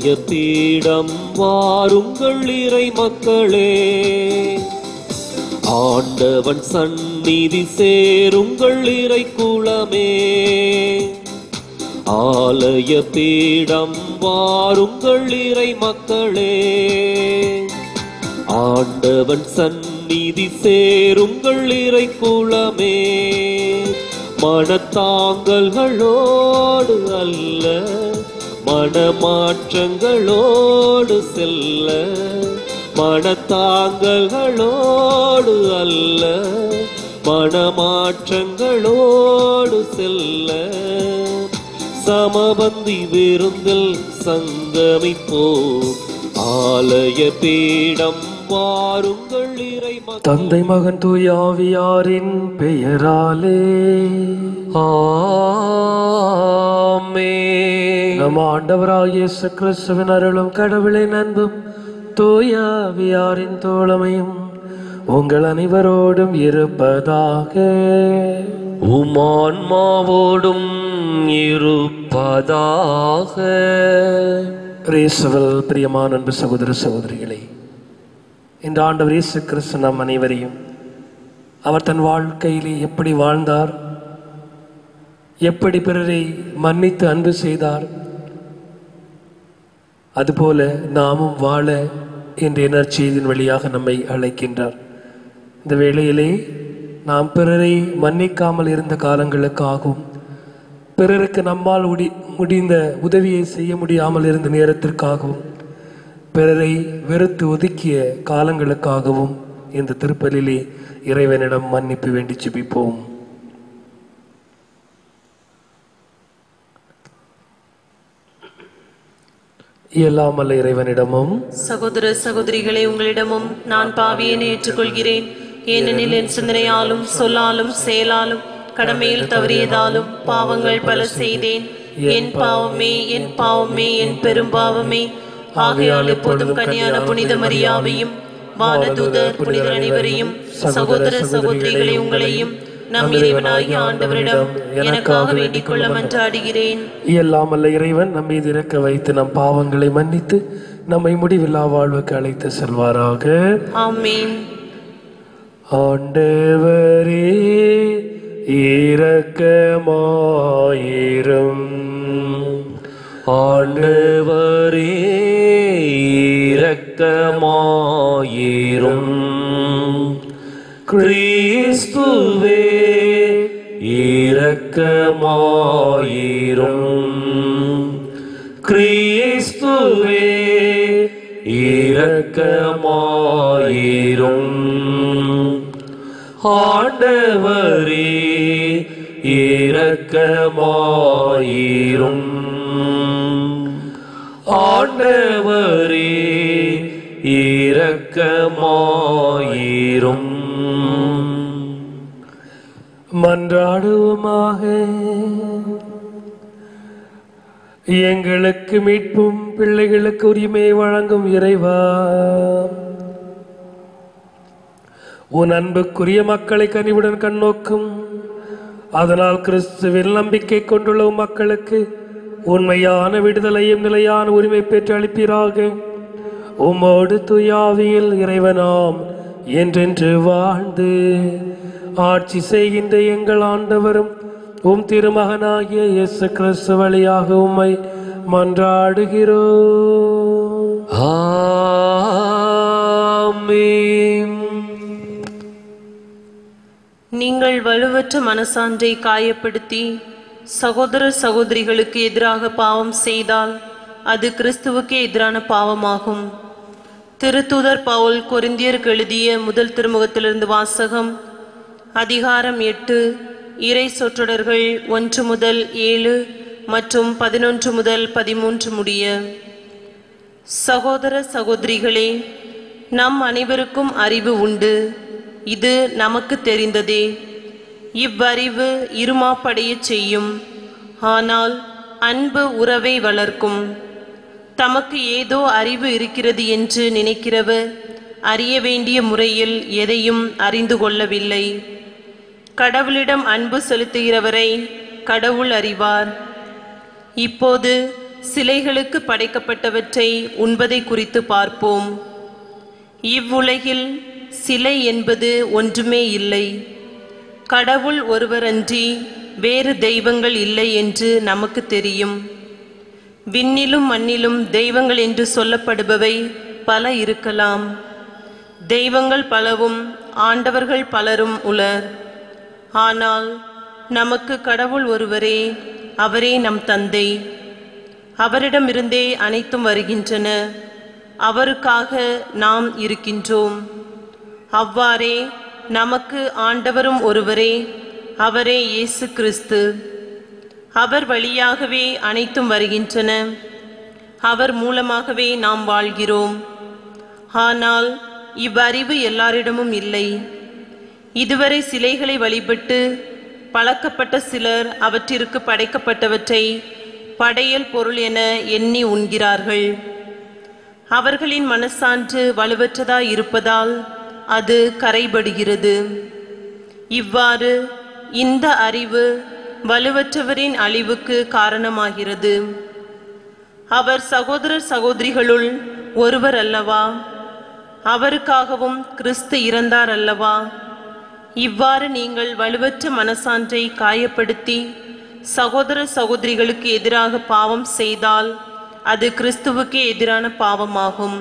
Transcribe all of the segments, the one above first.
ஆலய பீடம் வாருங்கள் இறை மக்களே ஆண்டவன் சந்நிதி சேருங்கள் இறை குலமே ஆலய பீடம் வாருங்கள் இறை மக்களே ஆண்டவன் சந்நிதி சேருங்கள் இறை குலமே மனத்தாங்கல்களோடு அல்ல மனமாற்றங்களோடு செல்ல மனத்தாங்கல்களோடு அல்ல மனமாற்றங்களோடு செல்ல சமபந்தி விருந்தில் சங்கமிப்போ ஆலய பீடம் வாருங்கள் இறை தந்தை மகன் தூய ஆவியாரின் பெயராலே ஆமே நம் ஆண்டவராகிய இயேசு கிறிஸ்துவின் அருளும் கடவுளின் அன்பும் தூய ஆவியாரின் தோழமையும் உங்கள் அனைவரோடும் இருப்பதாக உமான்மாவோடும் இருப்பதாக ரேசுவல் பிரியமான அன்பு சகோதர சகோதரிகளே இந்த ஆண்டவர் இயேசு கிறிஸ்து நம் அனைவரையும் அவர் தன் வாழ்க்கையிலே எப்படி வாழ்ந்தார் எப்படி பிறரை மன்னித்து அன்பு செய்தார் அதுபோல நாமும் வாழ என்ற நற்செய்தியின் வழியாக நம்மை அழைக்கின்றார் இந்த வேளையிலே நாம் பிறரை மன்னிக்காமல் இருந்த காலங்களுக்காகவும் பிறருக்கு நம்மால் உடி முடிந்த உதவியை செய்ய முடியாமல் இருந்த நேரத்திற்காகவும் பிறரை வெறுத்து ஒதுக்கிய காலங்களுக்காகவும் இந்த திருப்பலிலே இறைவனிடம் மன்னிப்பு வேண்டி ஜெபிப்போம் இயலாமல்ல இறைவனிடமும் சகோதர சகோதரிகளே உங்களிடமும் நான் பாவியனை ஏற்றுக்கொள்கிறேன் ஏனெனில் என் சிந்தனையாலும் சொல்லாலும் செயலாலும் கடமையில் தவறியதாலும் பாவங்கள் பல செய்தேன் என் பாவமே என் பாவமே என் பெரும் பாவமே ஆகையால் எப்போதும் கன்னியான புனித மரியாவையும் வானதூதர் புனிதர் அனைவரையும் சகோதர சகோதரிகளை உங்களையும் நம் இறைவனாகிய ஆண்டவரிடம் எனக்காக வேண்டிக் கொள்ள மன்றாடுகிறேன் இயலாமல்ல இறைவன் நம் மீது இறக்க வைத்து நம் பாவங்களை மன்னித்து நம்மை முடிவில்லா வாழ்வுக்கு அழைத்து செல்வாராக ஆமீன் ஆண்டவரே இரக்கமாயிரும் ஆண்டவரே இரக்கமாயிரும் கிறிஸ்துவே இரக்கமாயிரும் கிறிஸ்துவே இரக்கமாயிரும் ஆண்டவரே இரக்கமாயிரும் ஆண்டவரே இரக்கமாயிரும் மன்றாடுவோமாக எங்களுக்கு மீட்பும் பிள்ளைகளுக்கு உரிமை வழங்கும் இறைவா உன் அன்புக்குரிய மக்களை கனிவுடன் கண்ணோக்கும் அதனால் கிறிஸ்துவில் நம்பிக்கை கொண்டுள்ள உம் மக்களுக்கு உண்மையான விடுதலையும் நிலையான உரிமை பெற்று அளிப்பீராக உம்மோடு துயாவியில் இறைவனாம் என்றென்று வாழ்ந்து ஆட்சி செய்கின்ற எங்கள் ஆண்டவரும் உம் திருமகனாகிய இயேசு கிறிஸ்து வழியாக உம்மை மன்றாடுகிறோம் ஆமென் நீங்கள் வலுவற்ற மனசான்றை காயப்படுத்தி சகோதர சகோதரிகளுக்கு எதிராக பாவம் செய்தால் அது கிறிஸ்துவுக்கு எதிரான பாவமாகும் திருத்தூதர் பவுல் கொரிந்தியருக்கு எழுதிய முதல் திருமுகத்திலிருந்து வாசகம் அதிகாரம் எட்டு இறை சொற்றொடர்கள் ஒன்று முதல் ஏழு மற்றும் பதினொன்று முதல் பதிமூன்று முடிய சகோதர சகோதரிகளே நம் அனைவருக்கும் அறிவு உண்டு இது நமக்கு தெரிந்ததே இவ்வறிவு இருமாப்படையச் செய்யும் ஆனால் அன்பு உறவை வளர்க்கும் தமக்கு ஏதோ அறிவு இருக்கிறது என்று நினைக்கிறவர் அறிய வேண்டிய முறையில் எதையும் அறிந்து கொள்ளவில்லை கடவுளிடம் அன்பு செலுத்துகிறவரை கடவுள் அறிவார் இப்போது சிலைகளுக்கு படைக்கப்பட்டவற்றை உண்பதை குறித்து பார்ப்போம் இவ்வுலகில் சிலை என்பது ஒன்றுமே இல்லை கடவுள் ஒருவரன்றி வேறு தெய்வங்கள் இல்லை என்று நமக்கு தெரியும் விண்ணிலும் மண்ணிலும் தெய்வங்கள் என்று சொல்லப்படுபவை பல இருக்கலாம் தெய்வங்கள் பலவும் ஆண்டவர்கள் பலரும் உளர் ஆனால் நமக்கு கடவுள் ஒருவரே அவரே நம் தந்தை அவரிடமிருந்தே அனைத்தும் வருகின்றன அவருக்காக நாம் இருக்கின்றோம் அவ்வாறே நமக்கு ஆண்டவரும் ஒருவரே அவரே இயேசு கிறிஸ்து அவர் வழியாகவே அனைத்தும் வருகின்றன அவர் மூலமாகவே நாம் வாழ்கிறோம் ஆனால் இவ்வறிவு எல்லாரிடமும் இல்லை இதுவரை சிலைகளை வழிபட்டு பழக்கப்பட்ட சிலர் அவற்றிற்கு படைக்கப்பட்டவற்றை படையல் பொருள் என எண்ணி உண்கிறார்கள் அவர்களின் மனசான்று வலுவற்றதாய் இருப்பதால் அது கரைபடுகிறது இவ்வாறு இந்த அறிவு வலுவற்றவரின் அழிவுக்கு காரணமாகிறது அவர் சகோதரர் சகோதரிகளுள் ஒருவர் அல்லவா அவருக்காகவும் கிறிஸ்து இறந்தார் அல்லவா இவ்வாறு நீங்கள் வலுவற்ற மனசான்றை காயப்படுத்தி சகோதர சகோதரிகளுக்கு எதிராக பாவம் செய்தால் அது கிறிஸ்துவுக்கே எதிரான பாவமாகும்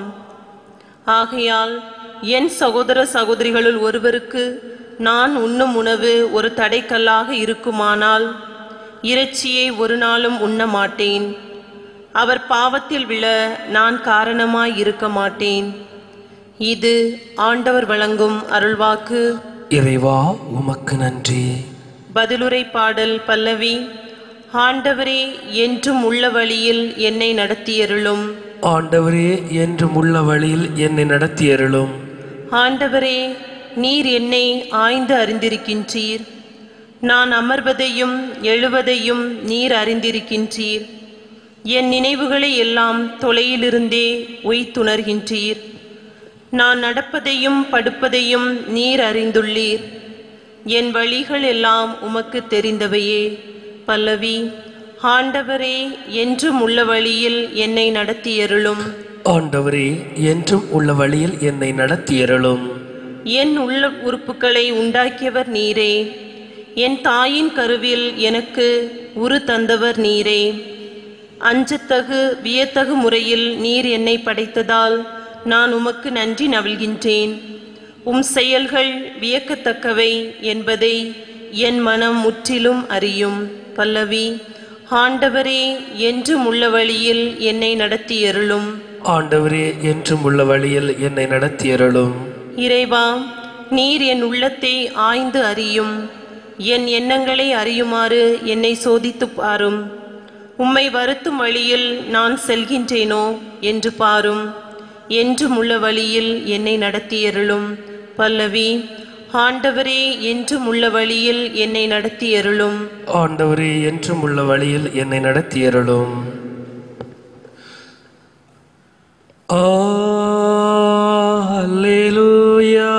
ஆகையால் என் சகோதர சகோதரிகளுள் ஒருவருக்கு நான் உண்ணும் உணவு ஒரு தடைக்கல்லாக இருக்குமானால் இறைச்சியை ஒரு நாளும் உண்ண மாட்டேன் அவர் பாவத்தில் விழ நான் காரணமாய் இருக்க மாட்டேன் இது ஆண்டவர் வழங்கும் அருள்வாக்கு இறைவா உமக்கு நன்றி பதிலுரை பாடல் பல்லவி ஆண்டவரே என்றும் உள்ள வழியில் என்னை நடத்தியருளும் ஆண்டவரே என்றும் உள்ள வழியில் என்னை நடத்தியருளும் ஆண்டவரே நீர் என்னை ஆய்ந்து அறிந்திருக்கின்றீர் நான் அமர்வதையும் எழுவதையும் நீர் அறிந்திருக்கின்றீர் என் நினைவுகளை எல்லாம் தொலையிலிருந்தே உய்த்துணர்கின்றீர் நான் நடப்பதையும் படுப்பதையும் நீர் அறிந்துள்ளீர் என் வழிகள் எல்லாம் உமக்கு தெரிந்தவையே பல்லவி ஆண்டவரே என்றும் உள்ள வழியில் என்னை நடத்தியருளும் ஆண்டவரே என்றும் உள்ள வழியில் என்னை நடத்தியருளும் என் உள்ள உறுப்புகளை உண்டாக்கியவர் நீரே என் தாயின் கருவில் எனக்கு உரு தந்தவர் நீரே அஞ்சத்தகு வியத்தகு முறையில் நீர் என்னை படைத்ததால் நான் உமக்கு நன்றி நவிழ்கின்றேன் உம் செயல்கள் வியக்கத்தக்கவை என்பதை என் மனம் முற்றிலும் அறியும் பல்லவி ஆண்டவரே என்றும் உள்ள வழியில் என்னை நடத்தியருளும் ஆண்டவரே என்றும் உள்ள வழியில் என்னை நடத்தியருளும் இறைவா நீர் என் உள்ளத்தை ஆய்ந்து அறியும் என் எண்ணங்களை அறியுமாறு என்னை சோதித்துப் பாரும் உம்மை வருத்தும் வழியில் நான் செல்கின்றேனோ என்று பாரும் என்றும் உள்ள வழியில் என்னை நடத்தியருளும் பல்லவி ஆண்டவரே என்றும் உள்ள வழியில் என்னை நடத்தியருளும் ஆண்டவரே என்றும் உள்ள வழியில் என்னை நடத்தியருளும் அல்லேலூயா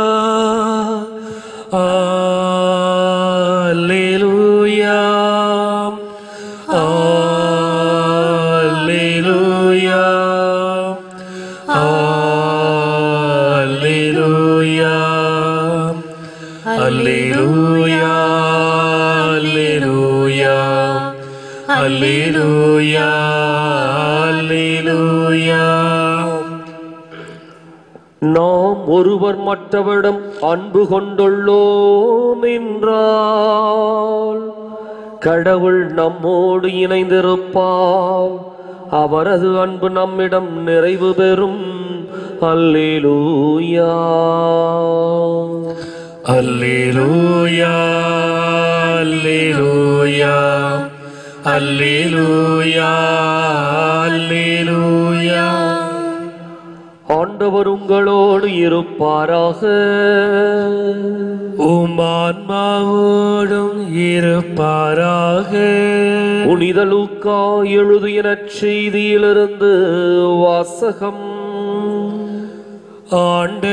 அல்லேலூயா அல்லேலூயா அல்லேலூயா அல்லேலூயா அல்லேலூயா அல்லேலூயா அல்லேலூயா நாம் ஒருவர் மற்றவரிடம் அன்பு கொண்டுள்ளோம் என்றால் கடவுள் நம்மோடு இணைந்திருப்பார் அவரது அன்பு நம்மிடம் நிறைவு பெறும் அல்லேலூயா அல்லேலூயா அல்லேலூயா அல்லேலூயா அல்லேலூயா ஆண்டவர் உங்களோடு இருப்பாராக உம் ஆன்மாவோடும் இருப்பாராக புனித லூக்கா எழுதிய செய்தியிலிருந்து வாசகம்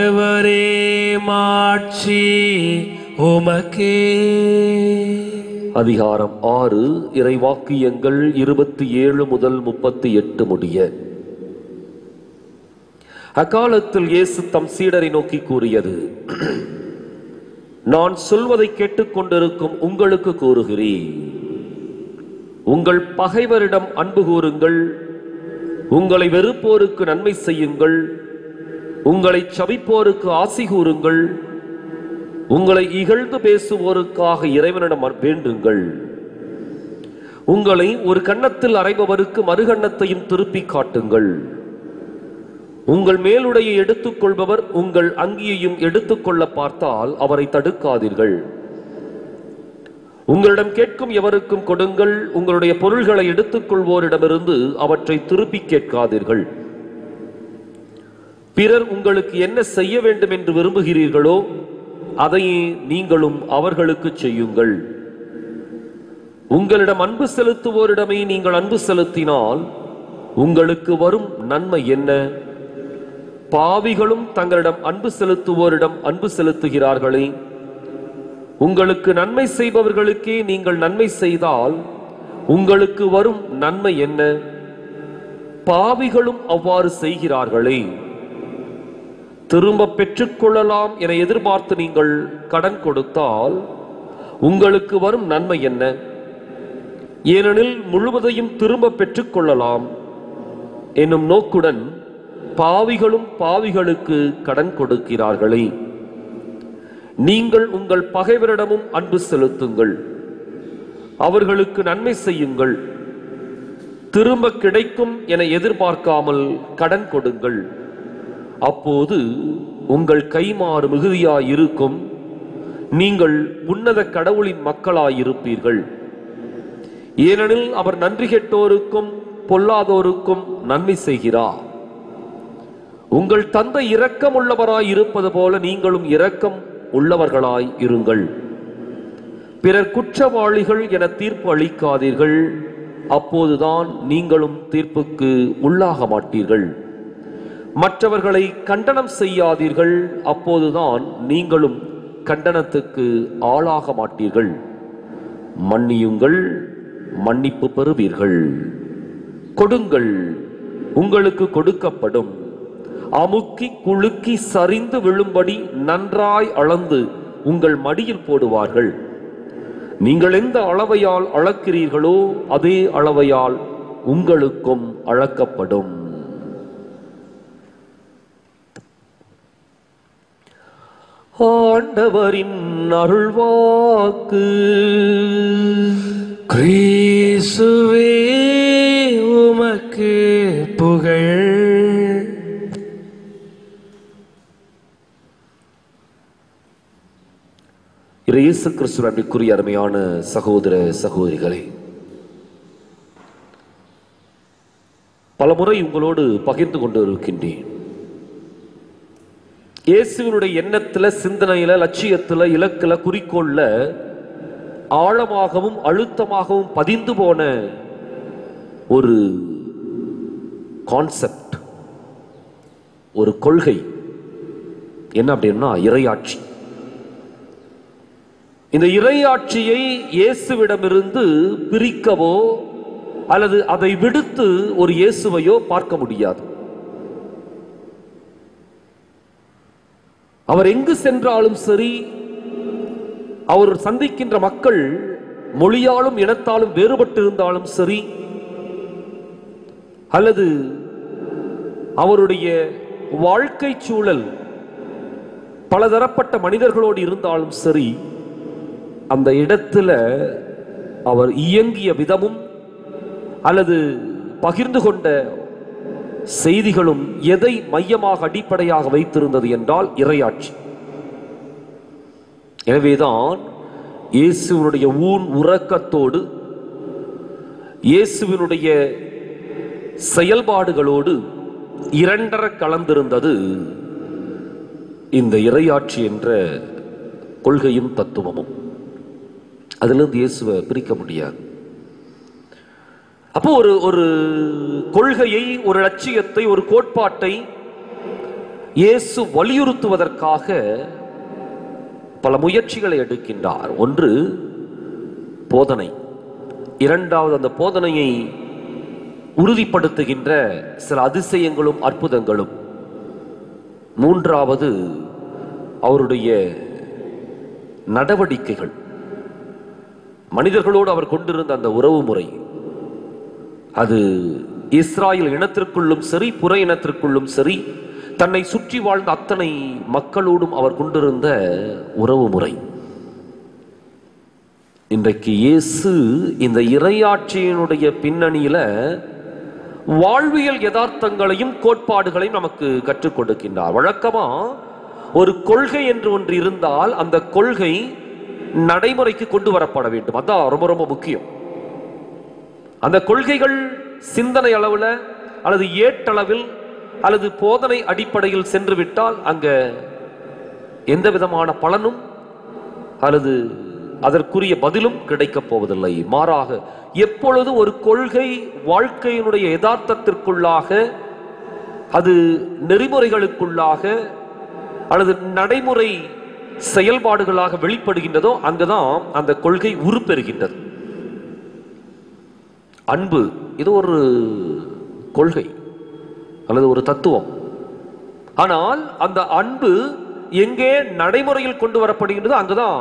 ஆண்டவரே மாட்சி உமக்கே அதிகாரம் ஆறு இறைவாக்கியங்கள் இருபத்தி ஏழு முதல் முப்பத்தி எட்டு முடிய அக்காலத்தில் இயேசு தம் சீடரை நோக்கி கூறியது நான் சொல்வதை கேட்டுக்கொண்டிருக்கும் உங்களுக்கு கூறுகிறேன் உங்கள் பகைவரிடம் அன்பு கூறுங்கள் உங்களை வெறுப்போருக்கு நன்மை செய்யுங்கள் உங்களை சபிப்போருக்கு ஆசி கூறுங்கள் உங்களை இகழ்ந்து பேசுவோருக்காக இறைவனிடம் வேண்டுங்கள் உங்களை ஒரு கன்னத்தில் அறைபவருக்கு மறுகன்னத்தையும் திருப்பி காட்டுங்கள் உங்கள் மேலுடைய எடுத்துக்கொள்பவர் உங்கள் அங்கியையும் எடுத்துக்கொள்ள பார்த்தால் அவரை தடுக்காதீர்கள் உங்களிடம் கேட்கும் எவருக்கும் கொடுங்கள் உங்களுடைய பொருள்களை எடுத்துக்கொள்வோரிடமிருந்து அவற்றை திருப்பி கேட்காதீர்கள் பிறர் உங்களுக்கு என்ன செய்ய வேண்டும் என்று விரும்புகிறீர்களோ அதையே நீங்களும் அவர்களுக்கு செய்யுங்கள் உங்களிடம் அன்பு செலுத்துவோரிடமே நீங்கள் அன்பு செலுத்தினால் உங்களுக்கு வரும் நன்மை என்ன பாவிகளும் தங்களிடம் அன்பு செலுத்துவோரிடம் அன்பு செலுத்துகிறார்களே உங்களுக்கு நன்மை செய்பவர்களுக்கே நீங்கள் நன்மை செய்தால் உங்களுக்கு வரும் நன்மை என்ன பாவிகளும் அவ்வாறு செய்கிறார்களே திரும்ப பெற்றுக்கொள்ளலாம் என எதிர்பார்த்து நீங்கள் கடன் கொடுத்தால் உங்களுக்கு வரும் நன்மை என்ன ஏனெனில் முழுவதையும் திரும்ப பெற்றுக்கொள்ளலாம் என்னும் நோக்குடன் பாவிகளும் பாவிகளுக்கு கடன் கொடுக்கிறார்களே நீங்கள் உங்கள் பகைவரிடமும் அன்பு செலுத்துங்கள் அவர்களுக்கு நன்மை செய்யுங்கள் திரும்ப கிடைக்கும் என எதிர்பார்க்காமல் கடன் கொடுங்கள் அப்போது உங்கள் கைமாறு மிகுதியாயிருக்கும் நீங்கள் உன்னத கடவுளின் மக்களாயிருப்பீர்கள் ஏனெனில் அவர் நன்றி கெட்டோருக்கும் பொல்லாதோருக்கும் நன்மை செய்கிறார் உங்கள் தந்தை இரக்கம் உள்ளவராய் இருப்பது போல நீங்களும் இரக்கம் உள்ளவர்களாய் இருங்கள் பிறர் குற்றவாளிகள் என தீர்ப்பு அளிக்காதீர்கள் அப்போதுதான் நீங்களும் தீர்ப்புக்கு உள்ளாக மாட்டீர்கள் மற்றவர்களை கண்டனம் செய்யாதீர்கள் அப்போதுதான் நீங்களும் கண்டனத்துக்கு ஆளாக மாட்டீர்கள் மன்னியுங்கள் மன்னிப்பு பெறுவீர்கள் கொடுங்கள் உங்களுக்கு கொடுக்கப்படும் அமுக்கி குலுக்கி சரிந்து விழும்படி நன்றாய் அளந்து உங்கள் மடியில் போடுவார்கள் நீங்கள் எந்த அளவையால் அளக்கிறீர்களோ அதே அளவையால் உங்களுக்கும் அளக்கப்படும் ஆண்டவரின் அருள்வாக்கு கிறிஸ்துவே உமக்கு புகழ் இரு இயேசு கிறிஸ்துவ அன்பிற்குரிய அருமையான சகோதர சகோதரிகளே பலமுறை உங்களோடு பகிர்ந்து கொண்டு இருக்கின்றேன் இயேசுவினுடைய எண்ணத்துல சிந்தனையில லட்சியத்துல இலக்குல குறிக்கோள்ல ஆழமாகவும் அழுத்தமாகவும் பதிந்து போன ஒரு கான்செப்ட் ஒரு கொள்கை என்ன அப்படின்னா இறையாட்சி இந்த இறையாட்சியை இயேசுவிடமிருந்து பிரிக்கவோ அல்லது அதை விடுத்து ஒரு இயேசுவையோ பார்க்க முடியாது அவர் எங்கு சென்றாலும் சரி அவர் சந்திக்கின்ற மக்கள் மொழியாலும் இனத்தாலும் வேறுபட்டிருந்தாலும் சரி அல்லது அவருடைய வாழ்க்கை சூழல் பலதரப்பட்ட மனிதர்களோடு இருந்தாலும் சரி அந்த இடத்துல அவர் இயங்கிய விதமும் அல்லது பகிர்ந்து கொண்ட செய்திகளும் எதை மையமாக அடிப்படையாக வைத்திருந்தது என்றால் இறையாட்சி எனவேதான் இயேசுவினுடைய ஊன் உறக்கத்தோடு இயேசுவினுடைய செயல்பாடுகளோடு இரண்டர கலந்திருந்தது இந்த இறையாட்சி என்ற கொள்கையும் தத்துவமும் அதிலிருந்து இயேசுவை பிரிக்க முடியாது அப்போ ஒரு ஒரு கொள்கையை ஒரு லட்சியத்தை ஒரு கோட்பாட்டை இயேசு வலியுறுத்துவதற்காக பல முயற்சிகளை எடுக்கின்றார் ஒன்று போதனை இரண்டாவது அந்த போதனையை உறுதிப்படுத்துகின்ற சில அதிசயங்களும் அற்புதங்களும் மூன்றாவது அவருடைய நடவடிக்கைகள் மனிதர்களோடு அவர் கொண்டிருந்த அந்த உறவு முறை அது இஸ்ராயல் இனத்திற்குள்ளும் சரி புற இனத்திற்குள்ளும் சரி தன்னை சுற்றி வாழ்ந்த அத்தனை மக்களோடும் அவர் கொண்டிருந்த உறவு முறை இன்றைக்கு இயேசு இந்த இறையாட்சியினுடைய பின்னணியில வாழ்வியல் யதார்த்தங்களையும் கோட்பாடுகளையும் நமக்கு கற்றுக் கொடுக்கின்றார் வழக்கமா ஒரு கொள்கை என்று ஒன்று இருந்தால் அந்த கொள்கை நடைமுறைக்கு கொண்டு வரப்பட வேண்டும் அதான் ரொம்ப ரொம்ப முக்கியம் அந்த கொள்கைகள் சிந்தனை அளவில் அல்லது ஏட்டளவில் அல்லது போதனை அடிப்படையில் சென்று விட்டால் அங்க எந்த விதமான பலனும் அல்லது அதற்குரிய பதிலும் கிடைக்கப் போவதில்லை மாறாக எப்பொழுது ஒரு கொள்கை வாழ்க்கையினுடைய யதார்த்தத்திற்குள்ளாக அது நெறிமுறைகளுக்குள்ளாக அல்லது நடைமுறை செயல்பாடுகளாக வெளிப்படுகின்றதோ அங்குதான் அந்த கொள்கை உருப்பெறுகின்றது அன்பு இது ஒரு கொள்கை அல்லது ஒரு தத்துவம் ஆனால் அந்த அன்பு எங்கே நடைமுறையில் கொண்டு வரப்படுகின்றதோ அங்குதான்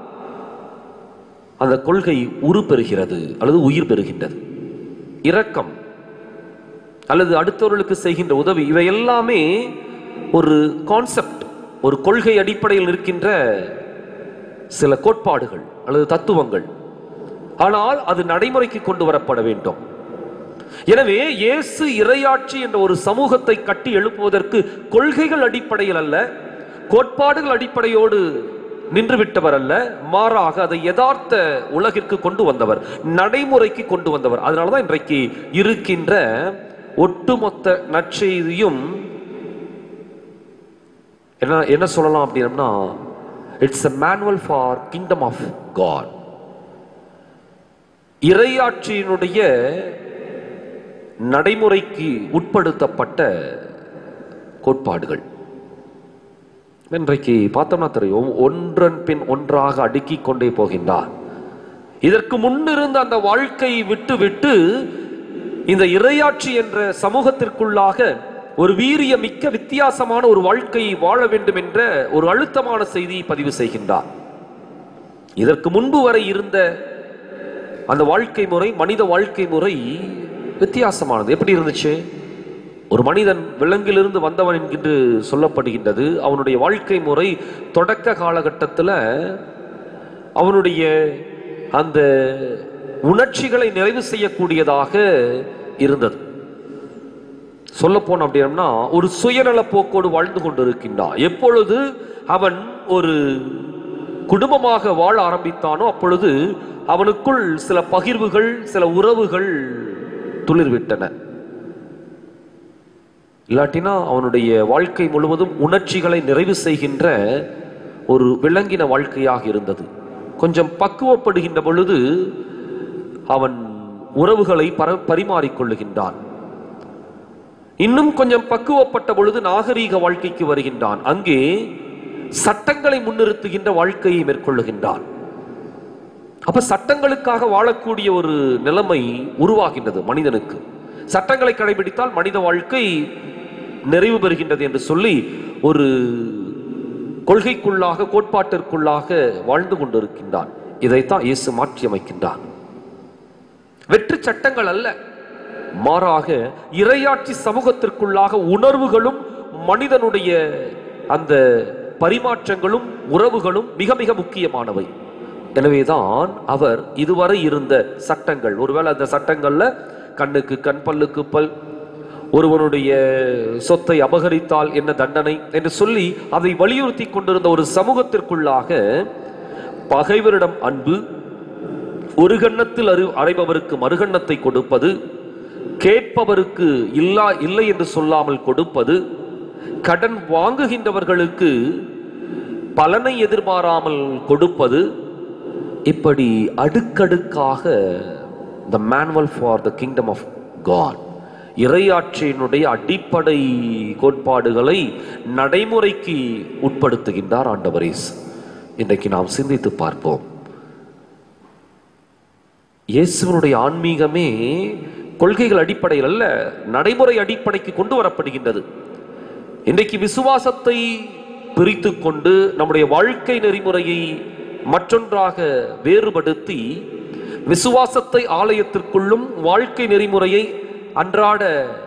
அந்த கொள்கை உருப்பெறுகிறது அல்லது உயிர் பெறுகின்றது இரக்கம் அல்லது அடுத்தவர்களுக்கு செய்கின்ற உதவி இவை எல்லாமே ஒரு கான்செப்ட் ஒரு கொள்கை அடிப்படையில் இருக்கின்ற சில கோட்பாடுகள் அல்லது தத்துவங்கள் ஆனால் அது நடைமுறைக்கு கொண்டு வரப்பட வேண்டும் எனவே இயேசு இறையாட்சி என்ற ஒரு சமூகத்தை கட்டி எழுப்புவதற்கு கொள்கைகள் அடிப்படையில் அல்ல கோட்பாடுகள் அடிப்படையோடு நின்று விட்டவர் அல்ல மாறாக அதை யதார்த்த உலகிற்கு கொண்டு வந்தவர் நடைமுறைக்கு கொண்டு வந்தவர் அதனாலதான் இன்றைக்கு இருக்கின்ற ஒட்டுமொத்த நற்செய்தியும் என்ன என்ன சொல்லலாம் அப்படின்னா it's a manual for kingdom of God இறையாட்சியினுடைய நடைமுறைக்கு உட்படுத்தப்பட்ட கோட்பாடுகள் இன்றைக்கு பார்த்தோம்னா தெரியும் ஒன்றன் பின் ஒன்றாக அடுக்கிக் கொண்டே போகின்றார் இதற்கு முன்னிருந்த அந்த வாழ்க்கையை விட்டு விட்டு இந்த இறையாட்சி என்ற சமூகத்திற்குள்ளாக ஒரு வீரிய மிக்க வித்தியாசமான ஒரு வாழ்க்கையை வாழ வேண்டும் என்ற ஒரு அழுத்தமான செய்தியை பதிவு செய்கின்றார் இதற்கு முன்பு வரை இருந்த அந்த வாழ்க்கை முறை மனித வாழ்க்கை முறை வித்தியாசமானது எப்படி இருந்துச்சு ஒரு மனிதன் விலங்கிலிருந்து வந்தவன் என்று சொல்லப்படுகின்றது அவனுடைய வாழ்க்கை முறை தொடக்க காலகட்டத்தில் அவனுடைய அந்த உணர்ச்சிகளை நிறைவு செய்யக்கூடியதாக இருந்தது சொல்ல போன அப்படின்னா ஒரு சுயநல போக்கோடு வாழ்ந்து கொண்டிருக்கின்றான் எப்பொழுது அவன் ஒரு குடும்பமாக வாழ ஆரம்பித்தானோ அப்பொழுது அவனுக்குள் சில பகிர்வுகள் சில உறவுகள் துளிர்விட்டன இல்லாட்டினா அவனுடைய வாழ்க்கை முழுவதும் உணர்ச்சிகளை நிறைவு செய்கின்ற ஒரு விளங்கின வாழ்க்கையாக இருந்தது கொஞ்சம் பக்குவப்படுகின்ற பொழுது அவன் உறவுகளை பர பரிமாறிக்கொள்ளுகின்றான் இன்னும் கொஞ்சம் பக்குவப்பட்ட பொழுது நாகரீக வாழ்க்கைக்கு வருகின்றான் அங்கே சட்டங்களை முன்னிறுத்துகின்ற வாழ்க்கையை மேற்கொள்ளுகின்றான் அப்ப சட்டங்களுக்காக வாழக்கூடிய ஒரு நிலைமை உருவாகின்றது மனிதனுக்கு சட்டங்களை கடைபிடித்தால் மனித வாழ்க்கை நிறைவு பெறுகின்றது என்று சொல்லி ஒரு கொள்கைக்குள்ளாக கோட்பாட்டிற்குள்ளாக வாழ்ந்து கொண்டிருக்கின்றான் இதைத்தான் இயேசு மாற்றி அமைக்கின்றான் வெற்று சட்டங்கள் அல்ல மாறாக இரையாட்சி சமூகத்திற்குள்ளாக உணர்வுகளும் மனிதனுடைய அந்த பரிமாற்றங்களும் உறவுகளும் மிக மிக முக்கியமானவை எனவேதான் அவர் இதுவரை இருந்த சட்டங்கள் ஒருவேளை அந்த சட்டங்கள்ல கண்ணுக்கு கண் பல்லுக்கு பல் ஒருவனுடைய சொத்தை அபகரித்தால் என்ன தண்டனை என்று சொல்லி அதை வலியுறுத்தி கொண்டிருந்த ஒரு சமூகத்திற்குள்ளாக பகைவரிடம் அன்பு ஒரு கண்ணத்தில் அறி அறைபவருக்கு மறுகண்ணத்தை கொடுப்பது கேட்பவருக்கு இல்லா இல்லை என்று சொல்லாமல் கொடுப்பது கடன் வாங்குகின்றவர்களுக்கு பலனை எதிர்பாராமல் கொடுப்பது இப்படி அடுக்கடுக்காக the manual for the kingdom of God இறையாட்சியினுடைய அடிப்படை கோட்பாடுகளை நடைமுறைக்கு உட்படுத்துகின்றார் ஆண்டவர் இயேசு இன்றைக்கு நாம் சிந்தித்து பார்ப்போம் இயேசுவனுடைய ஆன்மீகமே கொள்கைகள் அடிப்படையில் அல்ல நடைமுறை அடிப்படைக்கு கொண்டு வரப்படுகின்றது இன்றைக்கு விசுவாசத்தை பிரித்து கொண்டு நம்முடைய வாழ்க்கை நெறிமுறையை மற்றொன்றாக வேறுபடுத்தி விசுவாசத்தை ஆலயத்திற்குள்ளும் வாழ்க்கை நெறிமுறையை அன்றாட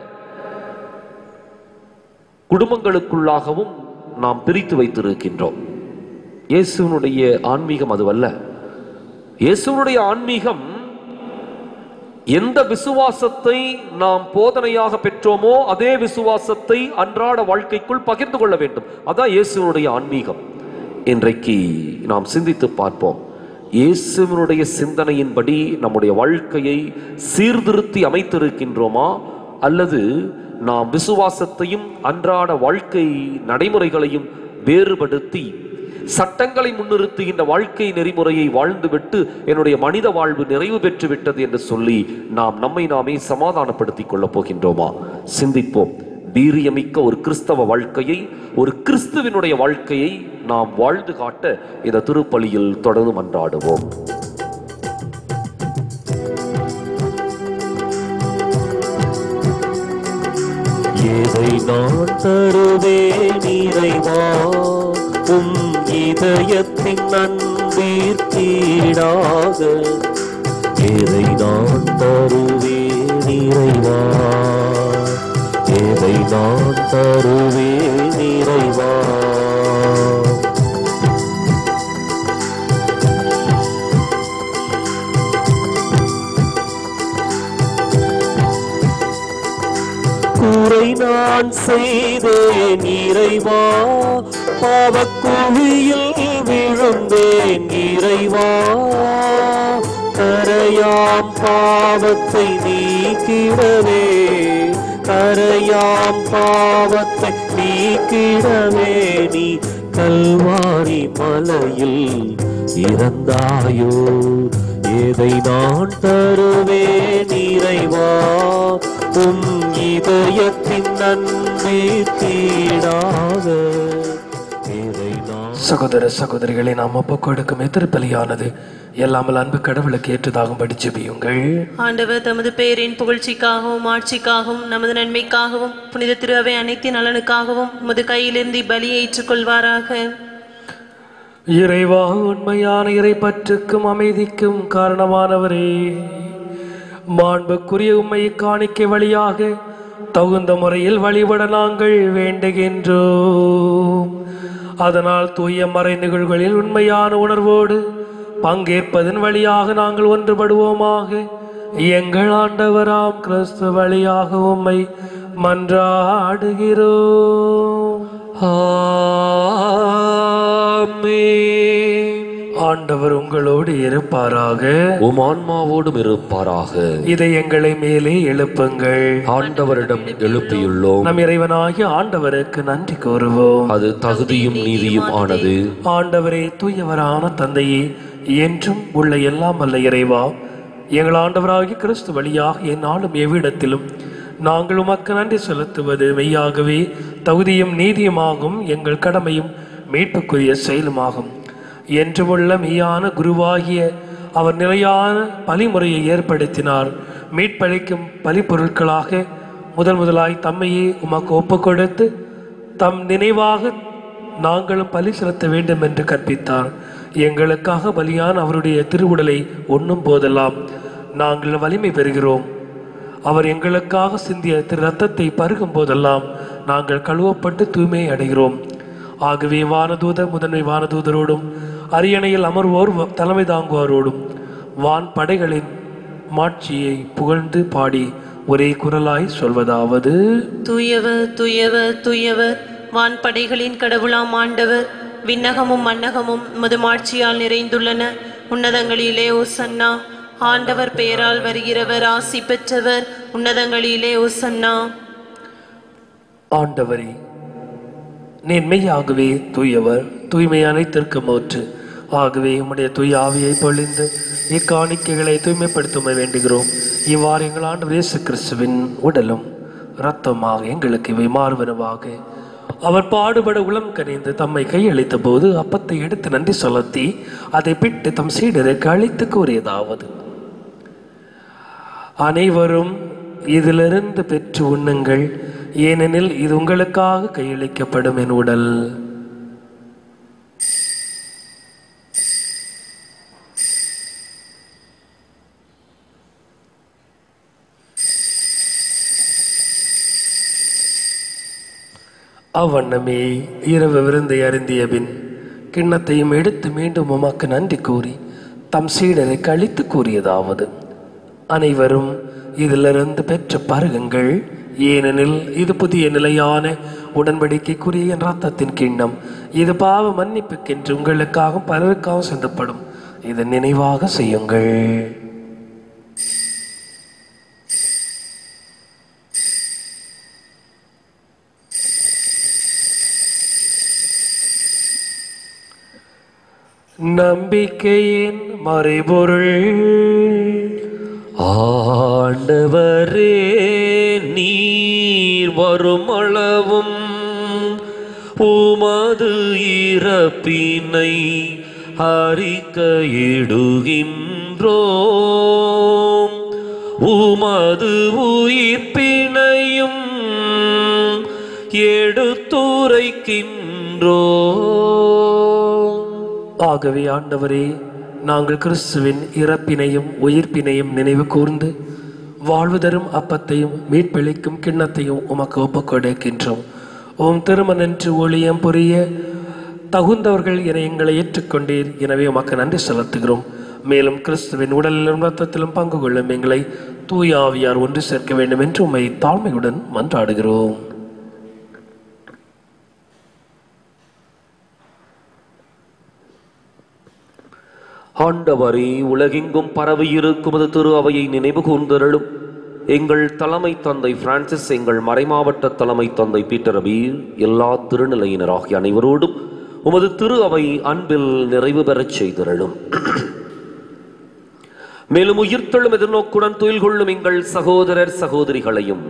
குடும்பங்களுக்குள்ளாகவும் நாம் பிரித்து வைத்திருக்கின்றோம் இயேசுவனுடைய ஆன்மீகம் அதுவல்ல இயேசுவனுடைய ஆன்மீகம் எந்த விசுவாசத்தை நாம் போதனையாக பெற்றோமோ அதே விசுவாசத்தை அன்றாட வாழ்க்கைக்குள் பகிர்ந்து கொள்ள வேண்டும் அதான் இயேசுவனுடைய ஆன்மீகம் இன்றைக்கு நாம் சிந்தித்து பார்ப்போம் இயேசுவனுடைய சிந்தனையின்படி நம்முடைய வாழ்க்கையை சீர்திருத்தி அமைத்திருக்கின்றோமா அல்லது நாம் விசுவாசத்தையும் அன்றாட வாழ்க்கை நடைமுறைகளையும் வேறுபடுத்தி சட்டங்களை முன்னிறுத்துகின்ற வாழ்க்கை நெறிமுறையை வாழ்ந்துவிட்டு என்னுடைய மனித வாழ்வு நிறைவு பெற்று விட்டது என்று சொல்லி நாம் நம்மை நாமே சமாதானப்படுத்திக் கொள்ளப் போகின்றோமா சிந்திப்போம் வீரியமிக்க ஒரு கிறிஸ்தவ வாழ்க்கையை ஒரு கிறிஸ்துவினுடைய வாழ்க்கையை நாம் வாழ்ந்து காட்ட இந்த திருப்பலியில் தொடர்ந்து மன்றாடுவோம் எதை நான் தருவேன் இறைவா உம் இதயத்தின் நன்பீர்த்தீடாக எதை நான் தருவேன் இறைவா எதை நான் தருவேன் இறைவா குறை நான் செய்தேன் இறைவா பாவக்குழியில் விழுந்தேன் இறைவா கரையாம் பாவத்தை நீக்கிடவே கரையாம் பாவத்தை நீக்கிடவே நீ கல்வாரி மலையில் இறந்தாயோ எதை நான் தருவேன் இறைவா உம் இதயத்தின் நன்மை தீடாக எதை நான் சகோதர சகோதரிகளை நாம் ஒப்பு கொடுக்கும் எதிர்ப்பலியானது எல்லாமல் அன்பு கடவுளுக்கு ஏற்றதாகும் படிச்சுபியுங்கள் ஆண்டவர் தமது பெயரின் புகழ்ச்சிக்காகவும் ஆட்சிக்காகவும் நமது நன்மைக்காகவும் புனித திருவை அனைத்து நலனுக்காகவும் உமது கையிலிருந்து பலியை ஏற்றுக்கொள்வாராக இறைவா உண்மையான இறை பற்றுக்கும் அமைதிக்கும் காரணமானவரே மாண்புக்குரிய உண்மை காணிக்கை வழியாக தகுந்த முறையில் வழிபட நாங்கள் வேண்டுகின்றோம் அதனால் தூய மறை நிகழ்வுகளில் உண்மையான உணர்வோடு பங்கேற்பதன் வழியாக நாங்கள் ஒன்றுபடுவோமாக எங்கள் ஆண்டவராம் கிறிஸ்து வழியாக உம்மை மன்றாடுகிறோம் ஆமென். ஆண்டவர் உங்களோடு இருப்பாராக உம் ஆன்மாவோடும் இருப்பாராக இதை எங்களை மேலே எழுப்புங்கள் ஆண்டவரிடம் எழுப்பியுள்ளோம் நம் இறைவனாகிய ஆண்டவருக்கு நன்றி கூறுவோம் அது தகுதியும் நீதியும் ஆனது ஆண்டவரே தூயவரான தந்தையே என்றும் உள்ள எல்லாம் வல்ல இறைவா எங்கள் ஆண்டவராகிய கிறிஸ்து வழியாக எந்நாளும் எவ்விடத்திலும் நாங்கள் உமக்கு நன்றி செலுத்துவது மெய்யாகவே தகுதியும் நீதியுமாகும் எங்கள் கடமையும் மீட்புக்குரிய செயலுமாகும் என்றுமுள்ள மெய்யான குருவாகிய அவர் நிலையான பலிமுறையை ஏற்படுத்தினார் மீட்பளிக்கும் பலிப்பொருட்களாக முதல் முதலாய் தம்மையே உமக்கு ஒப்புக் கொடுத்து தம் நினைவாக நாங்களும் பலி செலுத்த வேண்டும் என்று கற்பித்தார் எங்களுக்காக பலியான அவருடைய திருவுடலை உண்ணும் போதெல்லாம் நாங்கள் வலிமை பெறுகிறோம் அவர் எங்களுக்காக சிந்திய திரு ரத்தத்தை பருகும் போதெல்லாம் நாங்கள் கழுவப்பட்டு தூய்மை அடைகிறோம் ஆகவே வானதூதர் முதன்மை வானதூதரோடும் அரியணையில் அமர்வோர் வ- தலைமை தாங்குவோரோடும் வான் படைகளின் மாட்சியை புகழ்ந்து பாடி ஒரே குரலாய் சொல்வதாவது தூயவர் தூயவர் தூயவர் வான்படைகளின் கடவுளாம் ஆண்டவர் விண்ணகமும் மன்னகமும் மதுமாட்சியால் நிறைந்துள்ளன உன்னதங்களிலே ஓசன்னா ஆண்டவர் பெயரால் வருகிறவர் ஆசி பெற்றவர் உன்னதங்களிலே ஓசன்னா ஆண்டவரே நேர்மையாகவே தூயவர் தூய்மை அனைத்திற்கும் ஊற்று ஆகவே உம்முடைய தூய ஆவியை பொழிந்து இக்காணிக்கைகளை தூய்மைப்படுத்த வேண்டுகிறோம் இவ்வாறு எங்கள் ஆண்டவர் இயேசு கிறிஸ்துவின் உடலும் இரத்தமாக எங்களுக்கு இவை மாறுவனவாக அவர் பாடுபட உளம் கனிந்து தம்மை கையளித்த போது அப்பத்தை எடுத்து நன்றி செலுத்தி அதை பிட்டு தம் சீடருக்கு அழைத்து கூறியதாவது அனைவரும் இதிலிருந்து பெற்று உண்ணுங்கள் ஏனெனில் இது உங்களுக்காக கையளிக்கப்படும் என் உடல் அவ்வண்ணமே இரவு விருந்தை அருந்திய பின் கிண்ணத்தையும் எடுத்து மீண்டும் உமக்கு நன்றி கூறி தம் சீடரை கழித்து கூறியதாவது அனைவரும் இதிலிருந்து பெற்ற பருகுங்கள் ஏனெனில் இது புதிய நிலையான உடன்படிக்கைக்குரிய என் ரத்தத்தின் கிண்ணம் இது பாவ மன்னிப்புக்கென்று உங்களுக்காகவும் பலருக்காகவும் சிந்தப்படும் இதை நினைவாக செய்யுங்கள் நம்பிக்கையின் மறைபொருள் ஆண்டவரே நீர் வரும் அளவும் உமது இறப்பினை அறிக்கையிடுகின்றோம் உமது உயிர்ப்பினையும் எடுத்துரைக்கின்றோம் ஆகவே ஆண்டவரே நாங்கள் கிறிஸ்துவின் இறப்பினையும் உயிர்ப்பினையும் நினைவு கூர்ந்து வாழ்வு தரும் அப்பத்தையும் மீட்பளிக்கும் கிண்ணத்தையும் உமக்கு ஒப்புக் கொடுக்கின்றோம் உம் திருமணன்று ஒளியம் புரிய தகுந்தவர்கள் என எங்களை ஏற்றுக்கொண்டீர் எனவே உமக்கு நன்றி செலுத்துகிறோம் மேலும் கிறிஸ்துவின் உடலிலும் ரத்தத்திலும் பங்கு கொள்ளும் எங்களை தூய ஆவியார் ஒன்று சேர்க்க வேண்டும் என்று உம்மை தாழ்மையுடன் மன்றாடுகிறோம் ஆண்டவரே உலகெங்கும் பரவி இருக்கும் அது திரு அவையை நினைவு கூர்ந்தருளும் எங்கள் தலைமை தந்தை பிரான்சிஸ் எங்கள் மறைமாவட்ட தலைமை தந்தை பீட்டர் அபீர் எல்லா திருநிலையினர் ஆகிய அனைவரோடும் உமது திரு அவை அன்பில் நிறைவு பெறச் செய்திருளும் மேலும் உயிர்த்தெழும் எதிர்நோக்குடன் துயில் கொள்ளும் எங்கள் சகோதரர் சகோதரிகளையும்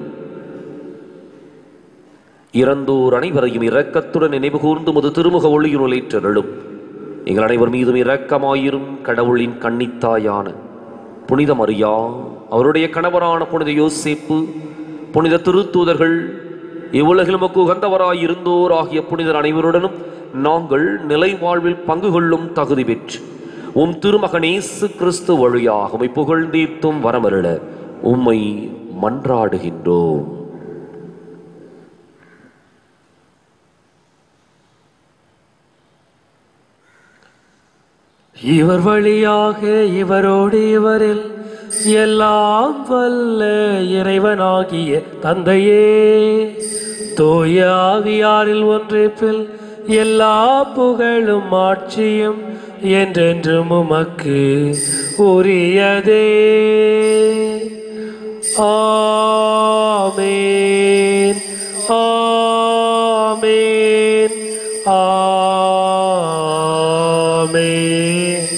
இறந்தோர் அனைவரையும் இரக்கத்துடன் நினைவு கூர்ந்து முது திருமுக ஒளியினுள் ஏற்றருளும் எங்கள் அனைவர் மீதும் இரக்கமாயிரும் கடவுளின் கன்னித்தாயான புனித மரியா அவருடைய கணவரான புனித யோசேப்பு புனித திருத்தூதர்கள் இவ்வுலகில் நமக்கு உகந்தவராய் இருந்தோர் ஆகிய புனிதர் அனைவருடனும் நாங்கள் நிலை வாழ்வில் பங்கு கொள்ளும் தகுதி பெற்று உம் திருமகனேசு கிறிஸ்து வழியாக உம்மை புகழ்ந்தீர்த்தும் வரமருள உம்மை மன்றாடுகின்றோம் இவர் வழியாக இவரோடு இவரில் எல்லாம் வல்ல இறைவனாகிய தந்தையே தூய ஆவியாரில் ஒன்றிப்பில் எல்லா புகழும் ஆட்சியும் என்றென்றும் உமக்கு உரியதே ஆமேன் ஆமேன் ஆமேன்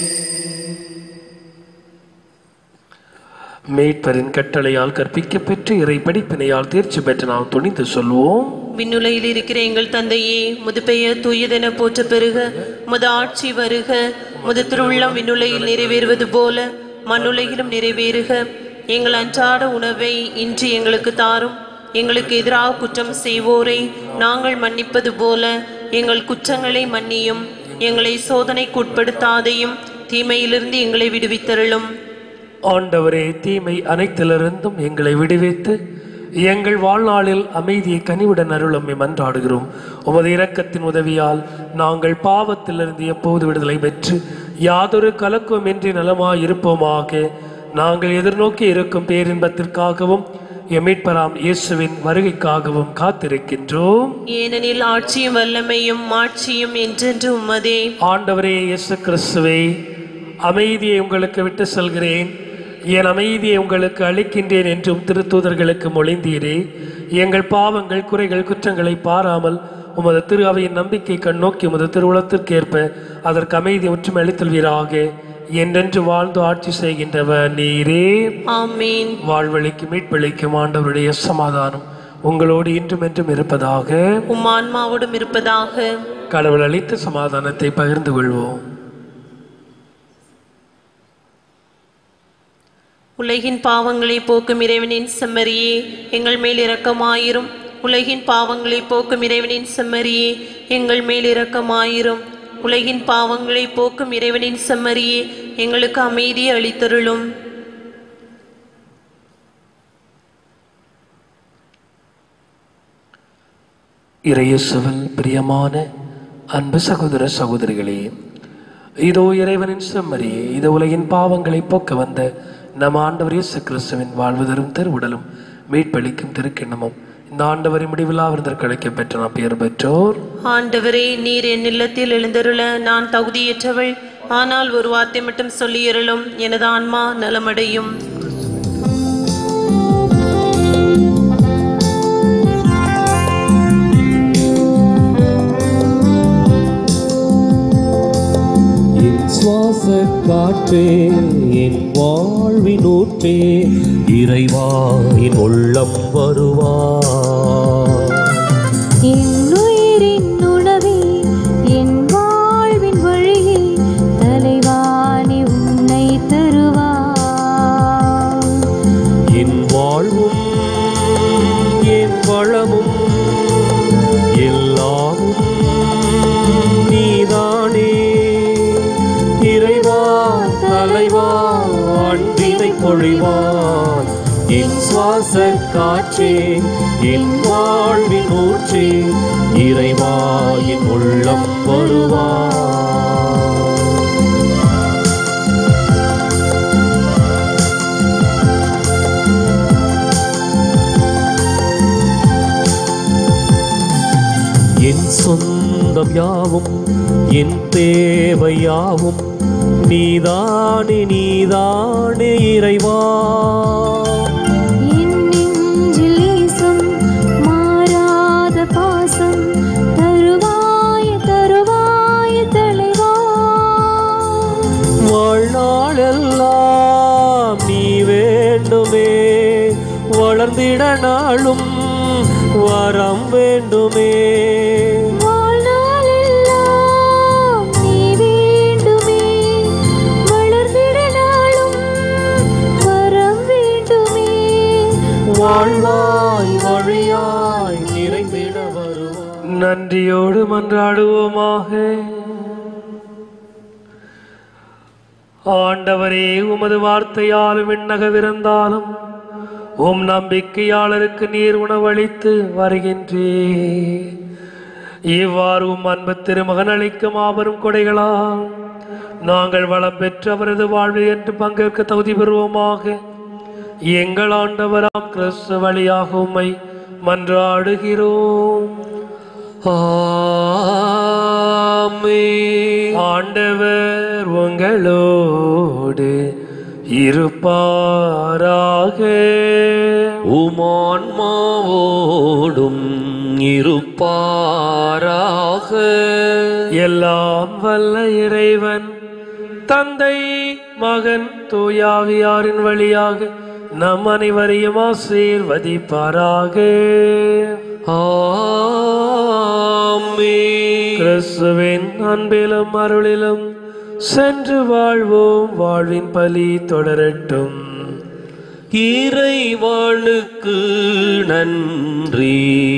மீட்பரின் கட்டளையால் கற்பிக்கப் பெற்று இறை படிப்பினையால் தேர்ச்சி பெற்று நாம் துணிந்து சொல்வோம் விண்ணுலையில் இருக்கிற எங்கள் தந்தையே முது பெயர் தூயதென போற்ற பெருக முது ஆட்சி வருக முது திருவுள்ளம் விண்ணுலையில் நிறைவேறுவது போல மண்ணுலகிலும் நிறைவேறுக எங்கள் அன்றாட உணவை இன்று எங்களுக்கு தாரும் எங்களுக்கு எதிராக குற்றம் செய்வோரை நாங்கள் மன்னிப்பது போல எங்கள் குற்றங்களை மன்னியும் எங்களை சோதனைக்கு உட்படுத்தாதையும் தீமையிலிருந்து எங்களை விடுவித்தருளும் ஆண்டவரே தீமை அனைத்திலிருந்தும் எங்களை விடுவித்து எங்கள் வாழ்நாளில் அமைதியை கனிவுடன் அருளம்மை மன்றாடுகிறோம் உமது இரக்கத்தின் உதவியால் நாங்கள் பாவத்திலிருந்து எப்போது விடுதலை பெற்று யாதொரு கலக்கமின்றி நலமாய் இருப்போமாக நாங்கள் எதிர்நோக்கி இருக்கும் பேரின்பத்திற்காகவும் எமீட்பராம் இயேசுவின் வருகைக்காகவும் காத்திருக்கின்றோம் ஏனெனில் ஆட்சியும் வல்லமையும் மாட்சியும் என்றென்று உம்மதே ஆண்டவரே இயேசு கிறிஸ்துவே அமைதியை உங்களுக்கு விட்டு செல்கிறேன் என் அமைதியை உங்களுக்கு அளிக்கின்றேன் என்றும் திருத்தூதர்களுக்கு மொழிந்தீரே எங்கள் பாவங்கள் குறைகள் குற்றங்களை பாராமல் உமது திரு அவையின் நம்பிக்கை கண்ணோக்கி உமது திருவுளத்திற்கேற்ப அதற்கு அமைதி ஒற்றுமை அளித்தல்வீராக என்றென்று வாழ்ந்து ஆட்சி செய்கின்றவர் நீரே ஆமீன் வாழ்வழிக்கு மீட்பளிக்கும் ஆண்டவருடைய சமாதானம் உங்களோடு இன்றும் என்றும் இருப்பதாக உம் ஆன்மாவோடும் இருப்பதாக கடவுள் அளித்த சமாதானத்தை பகிர்ந்து கொள்வோம் உலகின் பாவங்களை போக்கும் இறைவனின் செம்மறியே எங்கள் மேல் இரக்கமாயிரும் உலகின் பாவங்களை போக்கும் இறைவனின் செம்மறியே எங்கள் மேல் இரக்கமாயிரும் உலகின் பாவங்களை போக்கும் இறைவனின் செம்மறியே எங்களுக்கு அமைதியை அளித்தருளும் இறையேசுவில் பிரியமான அன்பு சகோதர சகோதரிகளே இதோ இறைவனின் செம்மறியே இது உலகின் பாவங்களை போக்க வந்த நம் ஆண்டவர் இயேசு கிறிஸ்துவின் வாழ்வு தரும் திருவுடலும் மீட்பளிக்கும் திருக்கிண்ணமும் இந்த ஆண்டவரின் முடிவில்லா விருந்தற்கு அழைக்கப் பெற்ற நாம் பெயர் பெற்றோர் ஆண்டவரே நீர் என் இல்லத்தில் எழுந்தருள நான் தகுதியற்றவள் ஆனால் ஒரு வார்த்தை மட்டும் சொல்லியருளும் எனது ஆன்மா நலமடையும் என் சுவாச காற்றே என் வாழ்வின் ஊற்றே இறைவா என் உள்ளம் வருவா என் உயிரின் உணவே என் வாழ்வின் வழியே தலைவாணி உன்னை தருவார் என் வாழ்வும் என் வளமும் எல்லாமும் நீதானே இறைவா தலைவா அன்பினை பொழிவான் என் சுவாச காற்றே என் வாழ்வின் ஊற்றே இறைவா என் உள்ளம் வருவான் என் சொந்தம் யாவும் என் தேவை யாவும் நீதானே நீதானே இறைவா என் நெஞ்சில் ஈசம் மாறாத பாசம் தருவாய தருவாய தலைவா வாழ்நாளெல்லாம் நீ வேண்டுமே வளர்ந்திட நாளும் வரம் வேண்டுமே வாழ்நாளெல்லாம் நீ வேண்டுமே வளர்ந்திட நாளும் வரம் வேண்டுமே வாழ்வாய் வழியாய் நிறைந்திட வருவாய் நன்றியோடு மன்றாடுவோமாக ஆண்டவரே உமது வார்த்தையாலும் விண்ணகவிருந்தாலும் உம் நம்பிக்கையாளருக்கு நீர் உணவளித்து வருகின்றே இவ்வாறு உம் அன்பு திருமகன் அளிக்கும் மாபெரும் கொடைகளால் நாங்கள் வளம் பெற்று அவரது வாழ்வில் என்று பங்கேற்க தகுதி பெறுவோமாக எங்கள் ஆண்டவராம் கிறிஸ்து வழியாக உம்மை மன்றாடுகிறோம் ஆமென். ஆண்டவர் உங்களோடு இருப்பாராக உமான்மாவோடும் இருப்பாராக எல்லாம் வல்ல இறைவன் தந்தை மகன் தூயாவியாரின் வழியாக நம் அனைவரையும் ஆசீர்வதிப்பாராக ஆமென். கிறிஸ்துவின் அன்பிலும் அருளிலும் சென்று வாழ்வோம் வாழ்வின் பலி தொடரட்டும் இறைவாளுக்கு நன்றி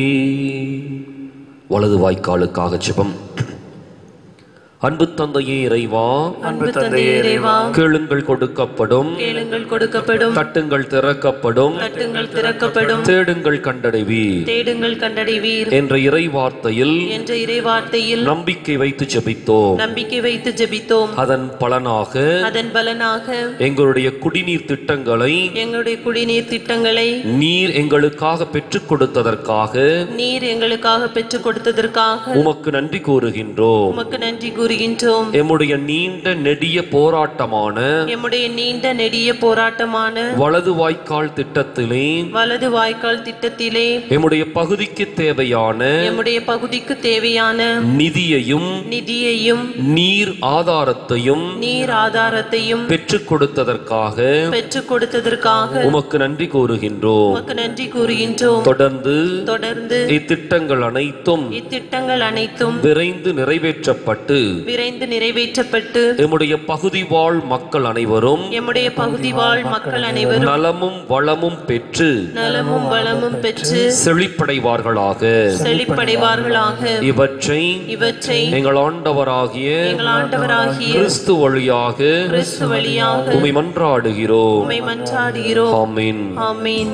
வலது வாய்க்காலுக்காக ஜெபம் அன்பு தந்தையே இறைவா அன்பு தந்தையே இறைவா கேளுங்கள் கொடுக்கப்படும் கேளுங்கள் கொடுக்கப்படும் தட்டுங்கள் திறக்கப்படும் தட்டுங்கள் திறக்கப்படும் தேடுங்கள் கண்டடைவீர் தேடுங்கள் கண்டடைவீர் என்ற இறை வார்த்தையில் என்ற இறைவார்த்தையில் நம்பிக்கை வைத்து ஜெபித்தோம் நம்பிக்கை வைத்து ஜெபித்தோம் அதன் பலனாக அதன் பலனாக எங்களுடைய குடிநீர் திட்டங்களை எங்களுடைய குடிநீர் திட்டங்களை நீர் எங்களுக்காக பெற்றுக் கொடுத்ததற்காக நீர் எங்களுக்காக பெற்றுக் கொடுத்ததற்காக உமக்கு நன்றி கூறுகின்றோம் உமக்கு நன்றி கூறுகின்றோம் எம்முடைய நீண்ட நெடிய போராட்டமான எம்முடைய நீண்ட நெடிய போராட்டமான வலது வாய்க்கால் திட்டத்திலே வலது வாய்க்கால் திட்டத்திலே எம்முடைய பகுதிக்கு தேவையான எம்முடைய பகுதிக்கு தேவையான நிதியையும் நிதியையும் நீர் ஆதாரத்தையும் நீர் ஆதாரத்தையும் பெற்றுக் கொடுத்ததற்காக பெற்றுக் கொடுத்ததற்காக உமக்கு நன்றி கூறுகின்றோம் உமக்கு நன்றி கூறுகின்றோம் தொடர்ந்து தொடர்ந்து இத்திட்டங்கள் அனைத்தும் இத்திட்டங்கள் அனைத்தும் விரைந்து நிறைவேற்றப்பட்டு விரைந்து நிறைவேற்றப்பட்டு எம்முடைய பகுதி வாழ் மக்கள் அனைவரும் எம்முடைய பகுதி வாழ் மக்கள் அனைவரும் நலமும் வளமும் பெற்று நலமும் வளமும் பெற்று செழிப்படைவார்களாக செழிப்படைவார்களாக இவற்றை இவற்றை எங்கள் ஆண்டவராகிய எங்கள் ஆண்டவராகிய கிறிஸ்து வழியாக கிறிஸ்து வழியாக உமை மன்றாடுகிறோம் உம்மை மன்றாடுகிறோம் ஆமென் ஆமீன்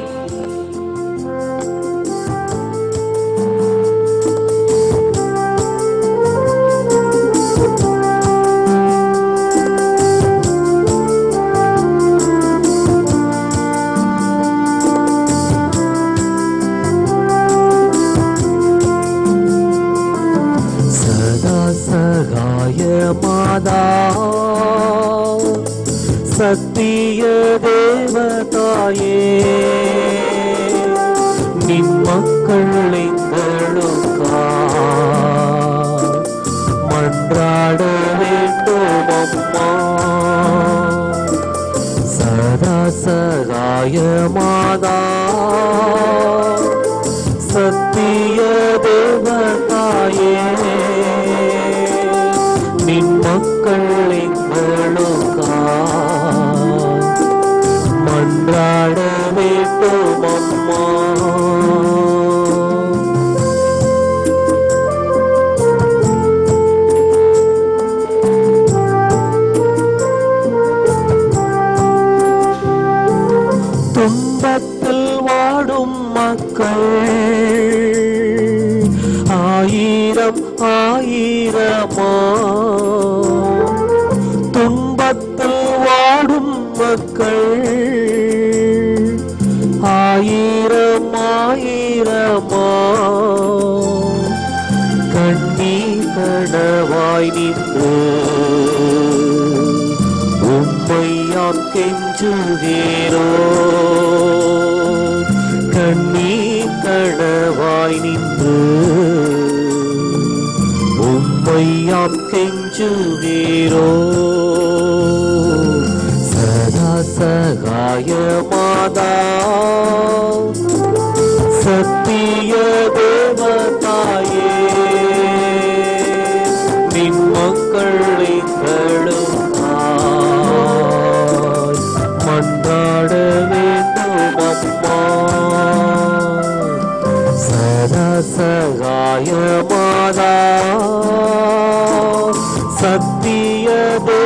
சதா சகாய மாதா சத்திய தேவதாயே நின் மக்கள் எங்களுக்கா மன்றாட வேண்டும் அம்மா சதா சகாய மாதா சத்திய தேவதாயே நின் மக்கள் எங்களுக்கா மன்றாட வேண்டும் அம்மா துன்பத்தில் வாடும் மக்கள் ஆயிரம் ஆயிரமா துன்பத்தில் வாடும் மக்கள் ஆயிரம் ஆயிரமா கண்ணீர் கடவாய் நின்று உம்மையாம் கெஞ்சுகிறோ கண்ணீர் கடவாய் நின்று உம்மையாம் கெஞ்சுகிறோ சதா சகாய மாதா சத்திய தேவதாயே நின் மக்கள் எங்களுக்காய் மன்றாட வேண்டும் அம்மா சதா சகாய மாதா சத்திய